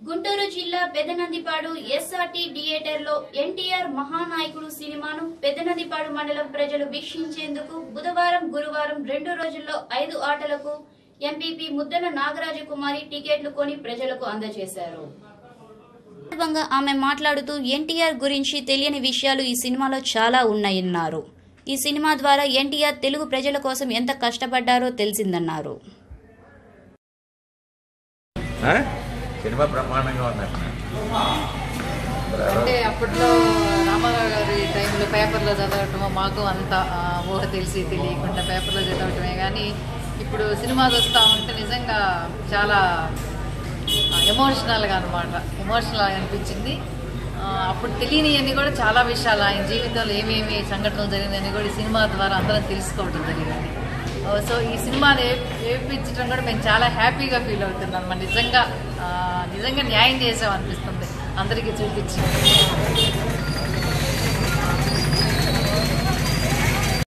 గుంటూరు జిల్లా Pedanandipadu SRT theatre లో ఎన్టీఆర్ మహానాయకుడు సినిమాను పెదనందిపాడు మండలం ప్రజలు వీక్షించేందుకు బుధవారం గురువారం రెండు రోజుల్లో ఐదు ఆటలకు ఎంపీపీ ముద్దన నాగరాజకుమారి టికెట్లు కొని ప్రజలకు అందజేశారు సందర్భంగా ఆమె మాట్లాడుతూ ఎన్టీఆర్ గురించి తెలియని విషయాలు ఈ సినిమాలో చాలా ఉన్నాయన్నారు ఈ సినిమా ద్వారా ఎన్టీఆర్ తెలుగు ప్రజల కోసం ఎంత కష్టపడ్డారో తెలిసిందన్నారు ఆ? సినిమా బ్రహ్మాండంగా ఉందంట అంటే అప్పట్లో రామారావు గారి టైంలో పేపర్లో చదవటము మాకు అంత ఆ, ఊహ తెలిసి తెలియకుండా పేపర్లో చదవటమే కానీ ఇప్పుడు సినిమా చూస్తూ ఉంటే నిజంగా చాలా ఎమోషనల్గా అనమాట ఎమోషనల్ అనిపించింది ఆ, అప్పుడు తెలియనివన్నీ కూడా చాలా విషయాలు ఆయన జీవితంలో ఏమేమి సంఘటనలు జరిగినాయని కూడా ఈ సినిమా ద్వారా అందరం తెలుసుకోవడం జరిగింది ఆ, సో ఈ సినిమాని వేపించడం కూడా మేము చాలా హ్యాపీగా ఫీల్ అవుతున్నాం అనమాట నిజంగా ఆ, నిజంగా న్యాయం చేసాం అనిపిస్తుంది అందరికీ చూపించి